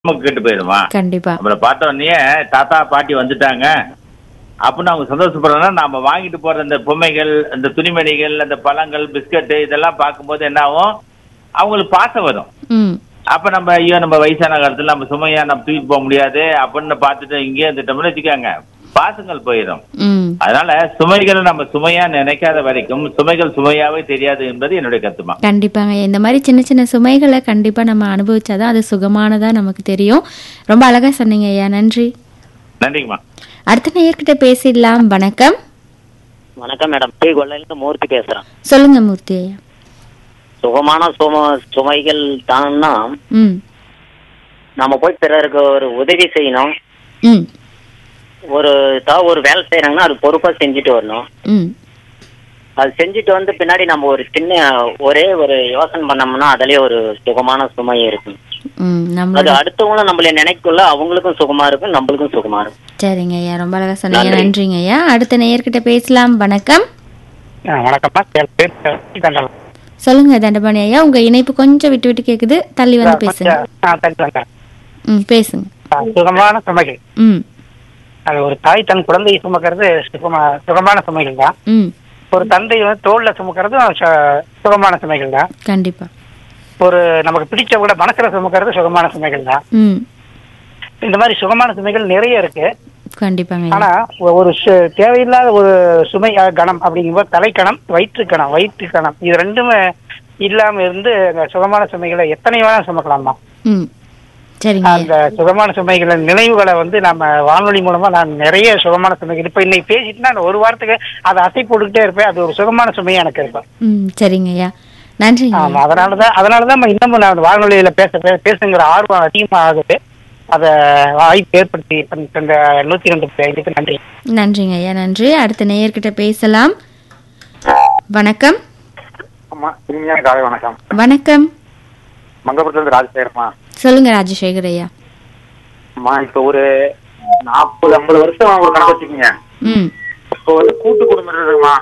நமக்கு கெட்டு போயிடுமா கண்டிப்பா நம்மள பார்த்த உடனே தாத்தா பாட்டி வந்துட்டாங்க அப்படின்னு அவங்க சந்தோஷப்படுறதுனா நாம வாங்கிட்டு போற இந்த பொம்மைகள் இந்த துணிமணிகள் அந்த பழங்கள் பிஸ்கட் இதெல்லாம் பார்க்கும்போது என்ன ஆகும் அவங்களுக்கு பாசம் வரும் ம் அப்ப நம்ம ஐயோ நம்ம வயசான காலத்துல நம்ம சுமையா நம்ம தூக்கிட்டு போக முடியாது அப்படின்னு பார்த்துட்டு இங்கே இருந்துட்டோம்னு வச்சுக்கோங்க பாசங்கள் போயிடும் ம் அதனால சுமைகளை நம்ம சுமையா நினைக்காத வரைக்கும் சுமைகள் சுமையாவே தெரியாது என்பது என்னுடைய கருத்துமா கண்டிப்பாங்க இந்த மாதிரி சின்ன சின்ன சுமைகளை கண்டிப்பா நம்ம அனுபவிச்சாதான் அது சுகமானதா நமக்கு தெரியும் ரொம்ப அழகா சொன்னீங்க ஐயா நன்றி நன்றிங்கம்மா அடுத்த நேயர்கிட்ட பேசிடலாம் வணக்கம் வணக்கம் மேடம் டீ கொள்ளையிலிருந்து மூர்த்தி பேசுறேன் சொல்லுங்க மூர்த்தி ஐயா சுகமான சும சுமைகள் தான்னா ம் நம்ம போய் பிறருக்கு ஒரு உதவி செய்யணும் ம் ஒரு ஏதாவது ஒரு வேலை செய்யறாங்கன்னா அது பொறுப்பா செஞ்சுட்டு வரணும் ம் அது செஞ்சுட்டு வந்து பின்னாடி நம்ம ஒரு சின்ன ஒரே ஒரு யோசனை பண்ணோம்னா அதுலயே ஒரு சுகமான சுமை இருக்கும் ம் அது நம்மளோட அடுத்தவங்களும் நம்மள நினைக்குள்ள அவங்களுக்கும் சுகமா இருக்கும் நம்மளுக்கும் சுகமா இருக்கும் சரிங்க ஐயா ரொம்ப அழகா சொன்னீங்க நன்றி. நன்றிங்க ஐயா அடுத்த நேயர்கிட்ட பேசலாம் வணக்கம் ஆ, வணக்கம்மா என் பேர் சக்தி தண்டலம். சொல்லுங்க தண்டபாணி ஐயா உங்க இணைப்பு கொஞ்சம் விட்டு விட்டு கேக்குது தள்ளி வந்து பேசுங்க கொஞ்சம், ஆ, தள்ளி வந்தேன். ம் பேசுங்க ஆ, சுகமான சுமைகள் ம் அது ஒரு தாய் தன் குழந்தையை சுமக்கிறது சுகமா சுகமான சுமைகள் தான் ம் ஒரு தந்தை வந்து தோல்ல சுமக்கிறதும் சு- சுகமான சுமைகள் தான் கண்டிப்பா ஒரு நமக்கு பிடிச்ச கூட மனசுல சுமக்கிறது சுகமான சுமைகள் தான் ம் இந்த மாதிரி சுகமான சுமைகள் நிறைய இருக்கு கண்டிப்பாங்க ஐயா ஆனா ஒ- ஒரு சு- தேவையில்லாத ஒரு சுமை அஹ், கணம் அப்படிங்கும்போது தலைக்கணம் வயிற்றுக்கணம் வயிற்றுக்கணம் இது ரெண்டுமே இல்லாம இருந்து அந்த சுகமான சுமைகளை எத்தனை வேணா சுமக்கலாமா ம் சரிங்க ஐயா அந்த சுகமான சுமைகளை நினைவுகளை வந்து நம்ம வானொலி மூலமா நான் நிறைய சுகமான சுமைகள் இப்ப இன்னைக்கு பேசிட்டு நான் ஒரு வாரத்துக்கு அதை அசை போட்டுக்கிட்டே இருப்பேன் அது ஒரு சுகமான சுமையா எனக்கு இருக்கும் ம் சரிங்க ஐயா நன்றிங்க ஆமா ஐயா அதனாலதான் அதனாலதான் நம்ம இன்னமும் நான் வானொலியில பேச பே- பேசுங்கிற ஆர்வம் அதிகமா ஆகுது அத வாய்ப்பு ஏற்படுத்தி இப்ப இந்த நூத்தி ரெண்டு ஐந்துக்கு நன்றி நன்றிங்க ஐயா நன்றி அடுத்த நேயர்கிட்ட பேசலாம் வணக்கம் ஆமா இனிமையான காலை வணக்கம் வணக்கம் மங்கபுரத்துல இருந்து ராஜசேகரமா சொல்லுங்க ராஜசேகர் ஐயா அம்மா இப்ப ஒரு நாற்பது ஐம்பது வருஷம் ஒரு கணக்கு வச்சுக்கோங்க ம் இப்போ வந்து கூட்டு குடும்பம் இருக்குமா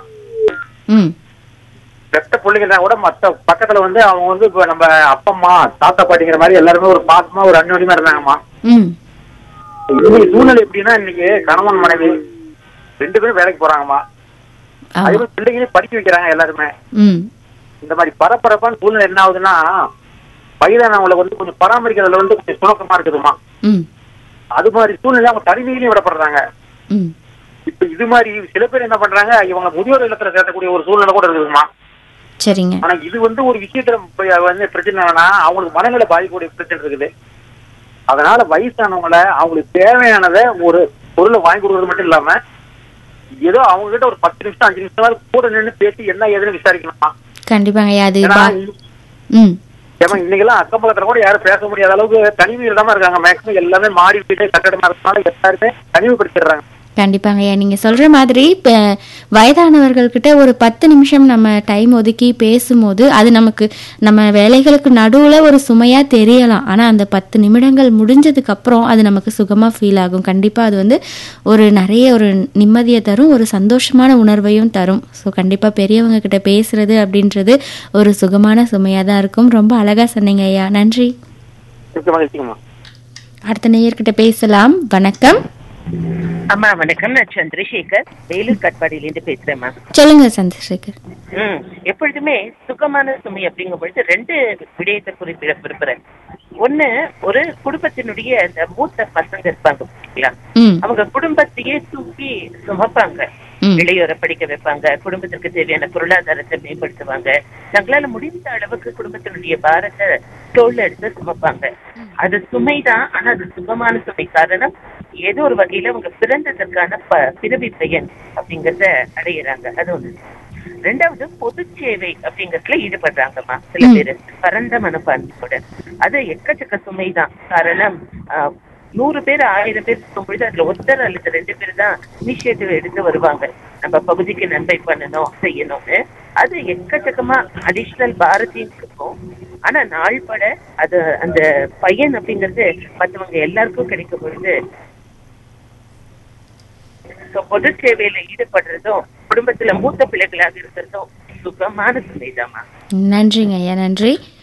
ம் பெத்த பிள்ளைங்க கூட மத்த பக்கத்துல வந்து அவங்க வந்து இப்ப நம்ம அப்பா அம்மா தாத்தா பாட்டிங்கிற மாதிரி எல்லாருமே ஒரு பாசமா ஒரு அந்யோன்யமா இருந்தாங்கம்மா ம் இன்னைக்கு சூழ்நிலை எப்படின்னா இன்னைக்கு கணவன் மனைவி ரெண்டு பேரும் வேலைக்கு போறாங்கம்மா அதே ஆமா மாதிரி பிள்ளைங்களையும் படிக்க வைக்கிறாங்க எல்லாருமே ம் இந்த மாதிரி பரபரப்பான சூழ்நிலை என்ன ஆகுதுன்னா வயதானவங்களை வந்து கொஞ்சம் பராமரிக்கிறதுல வந்து கொஞ்சம் சுணக்கமா இருக்குதுமா ம் அது மாதிரி சூழ்நிலை அவங்க தனிமையிலையும் விடப்படுறாங்க ம் இப்ப இது மாதிரி சில பேர் என்ன பண்றாங்க இவங்க முதியோர் இல்லத்துல சேர்க்கக்கூடிய ஒரு சூழ்நிலை கூட இருக்குதுமா சரிங்க ஆனா இது வந்து ஒரு விஷயத்துல போய் வந்து பிரச்சனை என்னன்னா அவங்களுக்கு மனநிலை பாதிக்கக்கூடிய பிரச்சனை இருக்குது அதனால வயசானவங்கள அவங்களுக்கு தேவையானதை ஒரு பொருளை வாங்கி கொடுக்கறது மட்டும் இல்லாம ஏதோ அவங்க கிட்ட ஒரு பத்து நிமிஷம் அஞ்சு நிமிஷம் கூட நின்று பேசி என்ன ஏதுன்னு விசாரிக்கணுமா கண்டிப்பாங்க ஐயா அது ஏன்னா பா- ம் ஏமா இன்னைக்கெல்லாம் அக்கம் பக்கத்துல கூட யாரும் பேச முடியாத அளவுக்கு தனிமையில தான் இருக்காங்க மேக்ஸிமம் எல்லாமே மாறி வீட்டு கட்டடமா இருக்கனால எல்லாருமே தனிமைப்படுத்திடுறாங்க கண்டிப்பாங்க ஐயா நீங்க சொல்ற மாதிரி இப்போ வயதானவர்கள்கிட்ட ஒரு பத்து நிமிஷம் நம்ம டைம் ஒதுக்கி பேசும்போது அது நமக்கு நம்ம வேலைகளுக்கு நடுவுல ஒரு சுமையா தெரியலாம் ஆனா அந்த பத்து நிமிடங்கள் முடிஞ்சதுக்கு அப்புறம் அது நமக்கு சுகமா ஃபீல் ஆகும் கண்டிப்பா அது வந்து ஒரு நிறைய ஒரு நிம்மதியை தரும் ஒரு சந்தோஷமான உணர்வையும் தரும் ஸோ கண்டிப்பா பெரியவங்க கிட்ட பேசுறது அப்படின்றது ஒரு சுகமான சுமையா தான் இருக்கும் ரொம்ப அழகா சொன்னீங்க ஐயா நன்றி மிக்க மகிழ்ச்சிங்கம்மா அடுத்த நேயர்கிட்ட பேசலாம் வணக்கம் அம்மா வணக்கம் நான் சந்திரசேகர் வேலூர் கட்பாடியிலேருந்து பேசுறேம்மா சொல்லுங்க சந்திரசேகர் ம் எப்பொழுதுமே சுகமான சுமை அப்படிங்கும் பொழுது ரெண்டு விடயத்தை குறிப்பிட விரும்புறேன் ஒண்ணு ஒரு குடும்பத்தினுடைய அந்த மூத்த பசங்க இருப்பாங்க பாத்தீங்களா ம் அவங்க குடும்பத்தையே தூக்கி சுமப்பாங்க ம். இளையோரை படிக்க வைப்பாங்க குடும்பத்திற்கு தேவையான பொருளாதாரத்தை மேம்படுத்துவாங்க தங்களால முடிந்த அளவுக்கு குடும்பத்தினுடைய பாரத்தை தோல்ல எடுத்து சுமப்பாங்க அது சுமைதான் ஆனா அது சுகமான சுமை காரணம் ஏதோ ஒரு வகையில அவங்க பிறந்ததற்கான ப- பிறவி பயன் அப்படிங்கறத அடையிறாங்க அது ஒண்ணு ரெண்டாவது பொது சேவை அப்படிங்கறதுல ஈடுபடுறாங்கம்மா சில ம். பேரு பரந்த மனப்பான்மையோட அது எக்கச்சக்க சுமைதான் காரணம் ஆஹ், நூறு பேர் ஆயிரம் பேர் இருக்கும்பொழுது அதுல ஒருத்தர் அல்லது ரெண்டு பேர் தான் இனிஷியேட்டிவ் எடுத்து வருவாங்க நம்ம பகுதிக்கு நன்மை பண்ணணும் செய்யணும்னு அது எக்கச்சக்கமா அடிஷனல் பாரதியும் இருக்கும் ஆனா நாள் பட அது அந்த பையன் அப்படிங்கிறது மத்தவங்க எல்லாருக்கும் கிடைக்கும் பொழுது So, பொது சேவையில ஈடுபடுறதும் குடும்பத்துல மூத்த பிள்ளைகளாக இருக்கிறதும் சுகமான சுமைதாம்மா நன்றிங்க ஐயா நன்றி